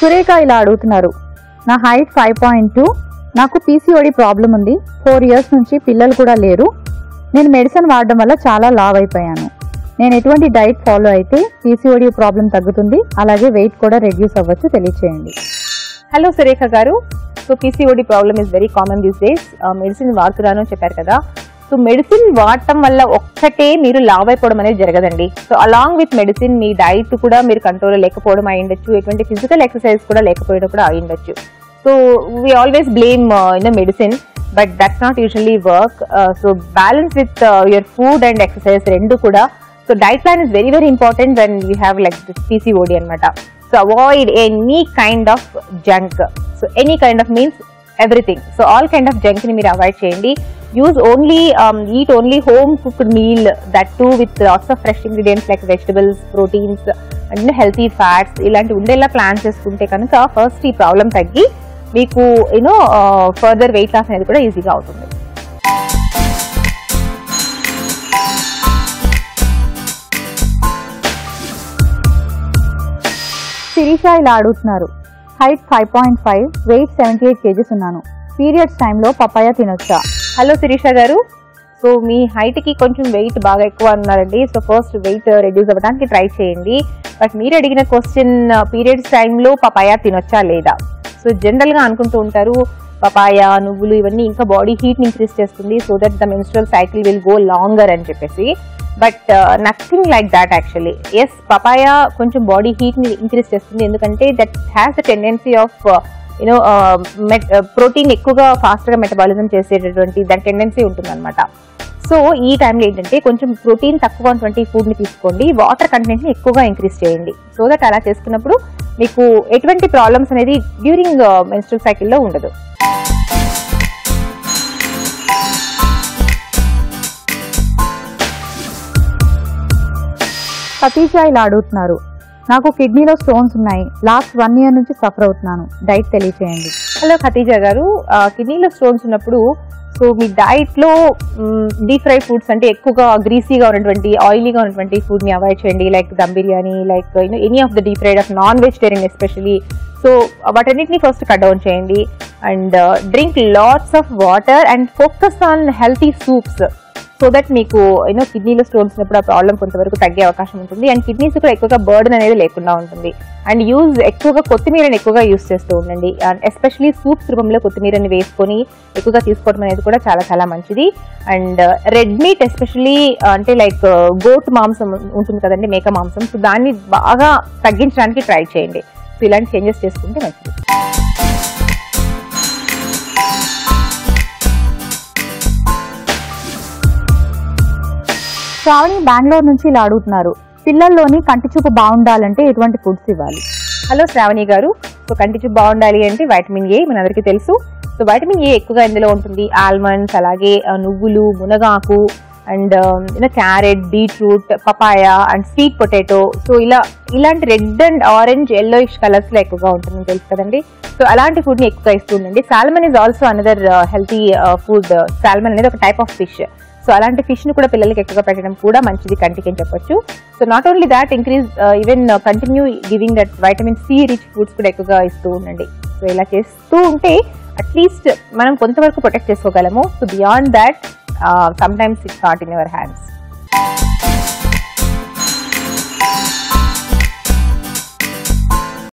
సురేఖ ఇలా అడుగుతున్నారు నా హైట్ ఫైవ్ పాయింట్ టూ నాకు పీసీఓడి ప్రాబ్లం ఉంది ఫోర్ ఇయర్స్ నుంచి పిల్లలు కూడా లేరు నేను మెడిసిన్ వాడడం వల్ల చాలా లావ్ అయిపోయాను నేను ఎటువంటి డైట్ ఫాలో అయితే పీసీఓడి ప్రాబ్లం తగ్గుతుంది అలాగే వెయిట్ కూడా రెడ్యూస్ అవ్వచ్చు తెలియచేయండి hello Surekha garu so PCOD problem is very common these days medicine వాడుతున్నాను అని చెప్పారు కదా సో మెడిసిన్ వాడటం వల్ల ఒక్కటే మీరు లావ్ అయిపోవడం అనేది జరగదండి సో అలాంగ్ విత్ మెడిసిన్ మీ డైట్ కూడా మీరు కంట్రోల్ లేకపోవడం అయి ఉండొచ్చు ఎటువంటి ఫిజికల్ ఎక్సర్సైజ్ కూడా లేకపోవడం కూడా అయి ఉండొచ్చు so we always blame in medicine but that's not usually work so balance with your food and exercise రెండు కూడా so diet plan is very very important when you have like this PCOD అనమాట so avoid any kind of junk so any kind of means everything so all kind of junk ని మీరు avoid చేయండి use only eat only home cooked meal that too with lots of fresh ingredients like vegetables proteins and healthy fats ఇలాంటి ఉండేలా plan చేసుకుంటే కనుక first ఈ problem తగ్గి మీకు యూనో ఫర్దర్ వెయిట్ లాస్ అనేది కూడా ఈజీగా అవుతుంది శిరీష ఇలా అడుగుతున్నారు height five point five weight seventy eight kgs ఉన్నాను పీరియడ్స్ టైంలో పపాయ తినొచ్చా హలో శిరీష గారు సో మీ height కి కొంచెం వెయిట్ బాగా ఎక్కువ అన్నారండి సో ఫస్ట్ వెయిట్ రెడ్యూస్ అవ్వడానికి ట్రై చేయండి బట్ మీరు అడిగిన క్వశ్చన్ పీరియడ్స్ టైంలో పపాయ తినొచ్చా లేదా సో జనరల్గా అనుకుంటూ ఉంటారు పపాయ నువ్వులు ఇవన్నీ ఇంకా బాడీ హీట్ని ఇంక్రీజ్ చేస్తుంది so that the menstrual cycle will go longer అని చెప్పేసి but nothing like that actually yes papaya కొంచెం బాడీ హీట్ని ఇంక్రీజ్ చేస్తుంది ఎందుకంటే that has the tendency of you know protein ఎక్కువగా ఫాస్ట్గా మెటబాలిజం చేసేటటువంటి దాని టెండెన్సీ ఉంటుందన్నమాట సో ఈ టైంలో ఏంటంటే కొంచెం ప్రోటీన్ తక్కువ ఉన్నటువంటి ఫుడ్ని తీసుకోండి వాటర్ కంటెంట్ని ఎక్కువగా ఇంక్రీజ్ చేయండి సో దట్ అలా చేసుకున్నప్పుడు మీకు ఎటువంటి ప్రాబ్లమ్స్ అనేది డ్యూరింగ్ మెన్స్ట్రల్ సైకిల్లో ఉండదు సతీష ఇలా అడుగుతున్నారు నాకు కిడ్నీలో స్టోన్స్ ఉన్నాయి లాస్ట్ వన్ ఇయర్ నుంచి సఫర్ అవుతున్నాను డైట్ తెలియచేయండి హలో ఖతీజా గారు కిడ్నీలో స్టోన్స్ ఉన్నప్పుడు సో మీ డైట్లో డీప్ ఫ్రై ఫుడ్స్ అంటే ఎక్కువగా గ్రీసీగా ఉన్నటువంటి ఆయిలీగా ఉన్నటువంటి ఫుడ్ని అవాయిడ్ చేయండి like dum biryani like you know any of the deep fried of non vegetarian especially so వాటన్నిటిని ఫస్ట్ కట్ డౌన్ చేయండి and drink lots of water and focus on healthy soups so that మీకు you know కిడ్నీలో స్టోన్స్ ఉన్నప్పుడు ఆ problem కొంతవరకు తగ్గే అవకాశం ఉంటుంది అండ్ కిడ్నీస్ కూడా ఎక్కువగా బర్డన్ అనేది లేకుండా ఉంటుంది అండ్ యూజ్ ఎక్కువగా కొత్తిమీరని ఎక్కువగా యూజ్ చేస్తూ ఉండండి అండ్ ఎస్పెషలీ సూప్స్ రూపంలో కొత్తిమీరని వేసుకొని ఎక్కువగా తీసుకోవడం అనేది కూడా చాలా చాలా మంచిది అండ్ రెడ్ మీట్ ఎస్పెషలీ అంటే లైక్ గోట్ మాంసం ఉంటుంది కదండి మేక మాంసం సో దాన్ని బాగా తగ్గించడానికి ట్రై చేయండి సో ఇలాంటి చేంజెస్ చేసుకుంటే మంచిది శ్రావణి బెంగళూరు నుంచి ఇలా అడుగుతున్నారు పిల్లల్లోని కంటి చూపు బాగుండాలంటే ఎటువంటి ఫుడ్స్ ఇవ్వాలి హలో శ్రావణి గారు సో కంటి చూపు బాగుండాలి అంటే వైటమిన్ ఏ మనందరికీ తెలుసు సో వైటమిన్ ఏ ఎక్కువగా ఇందులో ఉంటుంది ఆల్మండ్స్ అలాగే ఆ, నువ్వులు మునగాకు and you know carrot beetroot papaya and sweet potato so ఇలా ఇలాంటి red and orange yellowish colours లో ఎక్కువగా ఉంటుందని తెలుసు కదండి సో అలాంటి ఫుడ్ ని ఎక్కువగా ఇస్తూ ఉండండి salmon is also another healthy food salmon అనేది ఒక టైప్ ఆఫ్ ఫిష్ సో అలాంటి ఫిష్ ని కూడా పిల్లలకి ఎక్కువగా పెట్టడం కూడా మంచిది కంటికి అని చెప్పొచ్చు so not only that increase even continue giving that vitamin C rich foods కూడా ఎక్కువగా ఇస్తూ ఉండండి సో ఇలా చేస్తూ ఉంటే అట్లీస్ట్ మనం కొంతవరకు ప్రొటెక్ట్ చేసుకోగలము so beyond that sometimes it's not in our hands